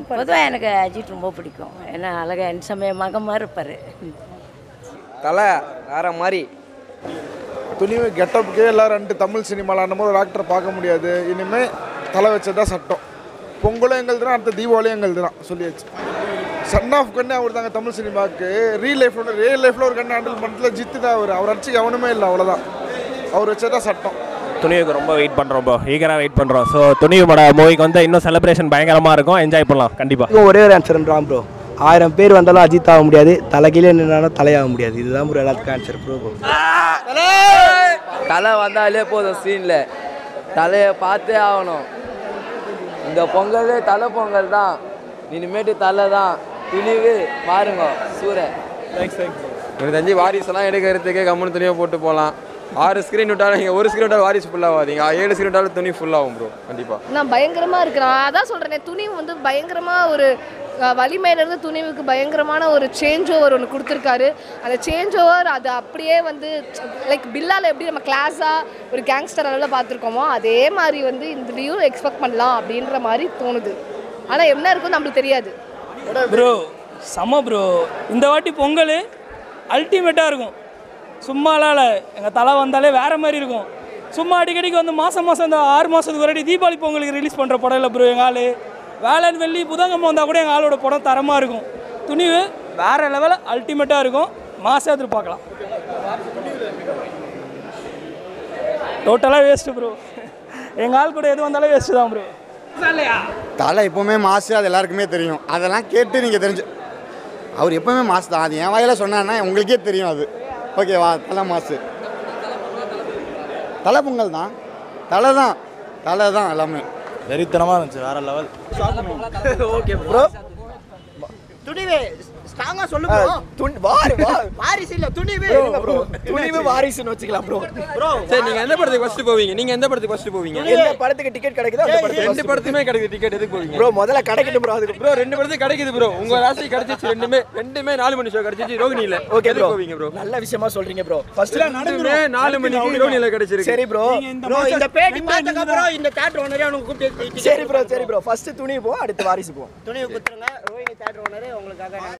பொதுவாக எனக்கு அஜித் ரொம்ப பிடிக்கும் ஏன்னா அழகாக என் சமய மகமாக இருப்பார் தலை வேற மாதிரி துணிவு கெட்டப்புக்கே எல்லாம் ரெண்டு தமிழ் சினிமாவில் போது ஒரு ஆக்டரை பார்க்க முடியாது இனிமேல் தலை வச்சதா சட்டம் பொங்கலும் எங்களுது தான் அடுத்த தீபாவளியும் எங்களுது தான் சொல்லியாச்சு சன் ஆஃப் கண்ணு அவர் தாங்க தமிழ் சினிமாவுக்கு ரீல் லைஃப்ல ரியல் லைஃப்பில் ஒரு கண்ணு ஹேண்டில் பண்ணுறதுல ஜித்து தான் அவர் அவர் அடிச்சு கவனமே இல்லை அவ்வளோதான் அவர் வச்சதா சட்டம் துணிவுக்கு ரொம்ப வெயிட் பண்ணுறோம் ப்ரோ ஈகராக வெயிட் பண்ணுறோம் ஸோ துணிவோட மூவிக்கு வந்து இன்னும் செலிப்ரேஷன் பயங்கரமாக இருக்கும் என்ஜாய் பண்ணலாம் கண்டிப்பாக இதுக்கும் ஒரே ஒரு ஆன்சர்ன்றான் ப்ரோ ஆயிரம் பேர் வந்தாலும் அஜித் ஆக முடியாது தலைகீழே நின்னாலும் தலையாக முடியாது இதுதான் ப்ரோ எல்லாத்துக்கும் ஆன்சர் ப்ரோ தலை வந்தாலே போதும் சீனில் தலையை பார்த்தே ஆகணும் இந்த பொங்கலே தலை பொங்கல் தான் இனிமேட்டு தலை தான் துணிவு பாருங்க சூரை எனக்கு தெரிஞ்சு வாரிசெல்லாம் எடுக்கிறதுக்கே கம்முன்னு துணியை போட்டு போகலாம் ஆறு ஸ்க்ரீன் விட்டாலும் நீங்கள் ஒரு ஸ்க்ரீன் விட்டாலும் வாரிசு ஃபுல்லாகாதீங்க ஏழு ஸ்க்ரீன் விட்டாலும் துணி ஃபுல்லாகும் ப்ரோ கண்டிப்பாக நான் பயங்கரமாக இருக்கிறேன் அதான் சொல்கிறேனே துணிவு வந்து பயங்கரமாக ஒரு அஹ், வலிமையிலேருந்து துணிவுக்கு பயங்கரமான ஒரு சேஞ்ச் ஓவர் ஒன்று கொடுத்துருக்காரு அந்த சேஞ்ச் ஓவர் அது அப்படியே வந்து லைக் பில்லால் எப்படி நம்ம கிளாஸாக ஒரு கேங்ஸ்டர் அளவில் பார்த்துருக்கோமோ அதே மாதிரி வந்து இதுலேயும் எக்ஸ்பெக்ட் பண்ணலாம் அப்படின்ற மாதிரி தோணுது ஆனால் என்ன இருக்கும் நம்மளுக்கு தெரியாது ப்ரோ செம ப்ரோ இந்த வாட்டி பொங்கல் அல்டிமேட்டாக இருக்கும் சும்மாலாம் இல்லை எங்கள் தலை வந்தாலே வேறு மாதிரி இருக்கும் சும்மா அடிக்கடிக்கு வந்து மாதம் மாதம் இந்த ஆறு மாதத்துக்கு ஒரு வாட்டி தீபாவளி பொங்கலுக்கு ரிலீஸ் பண்ணுற படம் இல்லை ப்ரோ எங்கள் ஆள் வேலைன்னு வெள்ளி புதங்கம்மா வந்தால் கூட எங்கள் ஆளோட படம் தரமாக இருக்கும் துணிவு வேறு லெவலில் அல்டிமேட்டாக இருக்கும் மாதம் எதிர்பார்க்கலாம் டோட்டலாக வேஸ்ட்டு ப்ரோ எங்கள் ஆள் கூட எது வந்தாலும் வேஸ்ட்டு தான் ப்ரோ தலை எப்போவுமே மாசு அது எல்லாருக்குமே தெரியும் அதெல்லாம் கேட்டு நீங்கள் தெரிஞ்சு அவர் எப்போவுமே மாசு தான் அது என் வாயில சொன்னான்னா உங்களுக்கே தெரியும் அது ஓகேவா தலை மாசு தலை பொங்கல் தான் தலை தான் தலை தான் எல்லாமே வெறித்தனமாக இருந்துச்சு வேற லெவல் துணிவு ஸ்ட்ராங்கா சொல்லு ப்ரோ துணி வாரி வாரிசு இல்ல துணிவு ப்ரோ துணிவு வாரிசுன்னு வச்சுக்கலாம் ப்ரோ ப்ரோ சரி நீங்கள் எந்த படத்துக்கு ஃபஸ்ட்டு போவீங்க நீங்கள் எந்த படத்துக்கு ஃபஸ்ட்டு போவீங்க எந்த படத்துக்கு டிக்கெட் கிடைக்குதோ அந்த ரெண்டு படத்துக்கு படத்துக்குமே கிடைக்குது டிக்கெட் எதுக்கு போவீங்க ப்ரோ முதல்ல கிடைக்கட்டும் ப்ரோ அதுக்கு ப்ரோ ரெண்டு படத்துக்கு கிடைக்குது ப்ரோ உங்க ராசி கிடைச்சிச்சு ரெண்டுமே ரெண்டுமே நாலு மணி ஷோ கிடைச்சிச்சு ரோகிணி இல்ல ஓகே ப்ரோ போவீங்க ப்ரோ நல்ல விஷயமா சொல்றீங்க ப்ரோ ஃபர்ஸ்ட் ரெண்டுமே நாலு மணிக்கு ரோகிணியில கிடைச்சிருக்கு சரி ப்ரோ ப்ரோ இந்த பேட்டி பார்த்ததுக்கு அப்புறம் இந்த தியேட்டர் ஓனரே அவனுக்கு கூப்பிட்டு சரி ப்ரோ சரி ப்ரோ ஃபர்ஸ்ட் துணி போ அடுத்து வாரிசு போ துணிவு குத்துருங்க ரோஹிணி தியேட்டர் ஓனரே உங்களுக்காக